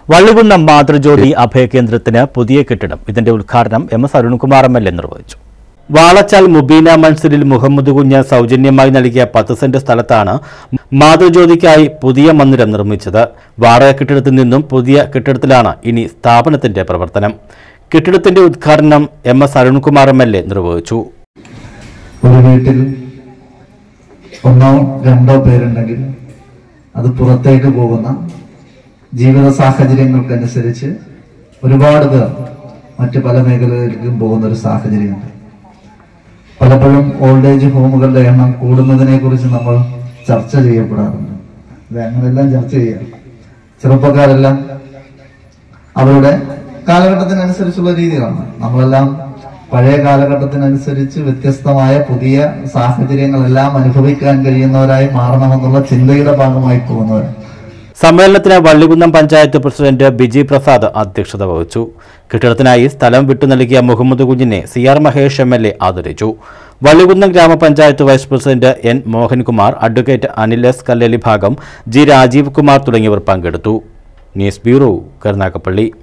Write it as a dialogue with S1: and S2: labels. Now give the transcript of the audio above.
S1: വള്ളികുന്നം മാതൃജ്യോതി അഭയകേന്ദ്രത്തിന് പുതിയ കെട്ടിടം ഇതിന്റെ ഉദ്ഘാടനം M S Arunkumar M L A നിർവഹിച്ചു വാളച്ചാൽ മുബീന മൻസിലിൽ മുഹമ്മദ് കുഞ്ഞ് സൗജന്യമായി നൽകിയ പത്ത് സെന്റ് സ്ഥലത്താണ് മാതൃജ്യോതിക്കായി പുതിയ മന്ദിരം നിർമ്മിച്ചത് വാടക കെട്ടിടത്തിൽ നിന്നും പുതിയ കെട്ടിടത്തിലാണ് ഇനി സ്ഥാപനത്തിന്റെ പ്രവർത്തനം കെട്ടിടത്തിന്റെ ഉദ്ഘാടനം M S Arunkumar M L A നിർവഹിച്ചു
S2: ഒരു വീട്ടിൽ ഒന്നോ രണ്ടോ പേരുണ്ടെങ്കിൽ അത് പുറത്തേക്ക് പോകുന്ന ജീവിത സാഹചര്യങ്ങൾക്കനുസരിച്ച് ഒരുപാട് പേർ മറ്റ് പല മേഖലകളിലേക്കും പോകുന്ന ഒരു സാഹചര്യമുണ്ട് പലപ്പോഴും ഓൾഡ് ഏജ് ഹോമുകളുടെ എണ്ണം കൂടുന്നതിനെ കുറിച്ച് നമ്മൾ ചർച്ച ചെയ്യപ്പെടാറുണ്ട് അത് അങ്ങനെല്ലാം ചർച്ച ചെയ്യാം ചെറുപ്പക്കാരെല്ലാം അവരുടെ കാലഘട്ടത്തിനനുസരിച്ചുള്ള രീതികളാണ് നമ്മളെല്ലാം പഴയ കാലഘട്ടത്തിനനുസരിച്ച് വ്യത്യസ്തമായ പുതിയ സാഹചര്യങ്ങളെല്ലാം അനുഭവിക്കാൻ കഴിയുന്നവരായി മാറണമെന്നുള്ള ചിന്തയുടെ ഭാഗമായി പോകുന്നവരാണ്
S1: സമ്മേളനത്തിന് വള്ളികുന്നം പഞ്ചായത്ത് പ്രസിഡന്റ് ബിജി പ്രസാദ് അധ്യക്ഷത വഹിച്ചു കെട്ടിടത്തിനായി സ്ഥലം വിട്ടു നൽകിയ മുഹമ്മദ് കുഞ്ഞിനെ C R Mahesh M L A ആദരിച്ചു Vallikunnam grama panchayat vice president N Mohankumar advocate Anil S Kalleli ഭാഗം ജി രാജീവ് കുമാർ തുടങ്ങിയവർ പങ്കെടുത്തു ന്യൂസ് ബ്യൂറോ കരുനാഗപ്പള്ളി